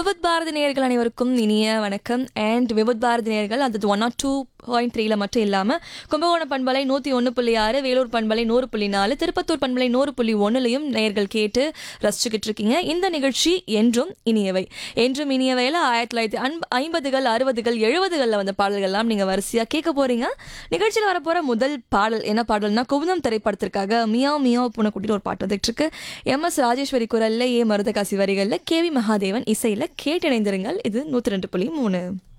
விபத் பாரதி நேயர்கள் அனைவருக்கும் இனிய வணக்கம் அண்ட் விபத் பாரதி நேயர்கள் அது ஒன் நாட் டூ பாயிண்ட் த்ரீல மட்டும் இல்லாமல் கும்பகோணம் பண்பலை நூற்றி ஒன்று புள்ளி ஆறு வேலூர் பண்பலை நூறு புள்ளி நாலு திருப்பத்தூர் பண்பலை நூறு புள்ளி ஒன்றுலையும் நேயர்கள் கேட்டு ரசிச்சுக்கிட்டு இருக்கீங்க இந்த நிகழ்ச்சி என்றும் இனியவை என்றும் இனியவையில் ஆயிரத்தி தொள்ளாயிரத்தி அன்ப ஐம்பதுகள் அறுபதுகள் எழுபதுகளில் வந்த பாடல்கள்லாம் நீங்கள் வரிசையாக கேட்க போறீங்க நிகழ்ச்சியில் வரப்போகிற முதல் பாடல் என்ன பாடல்னா குமுதம் திரைப்படத்திற்காக மியாவ் மியாவ் பூனைக்குட்டின்னு ஒரு பாட்டு வந்துட்டு இருக்கு எம் எஸ் ராஜேஸ்வரி குரல்ல ஏ மருதகாசி வரிகளில் கேவி மகாதேவன் இசையில் கேட்டிணைந்திருங்கள் இது நூற்றி ரெண்டு புள்ளி மூணு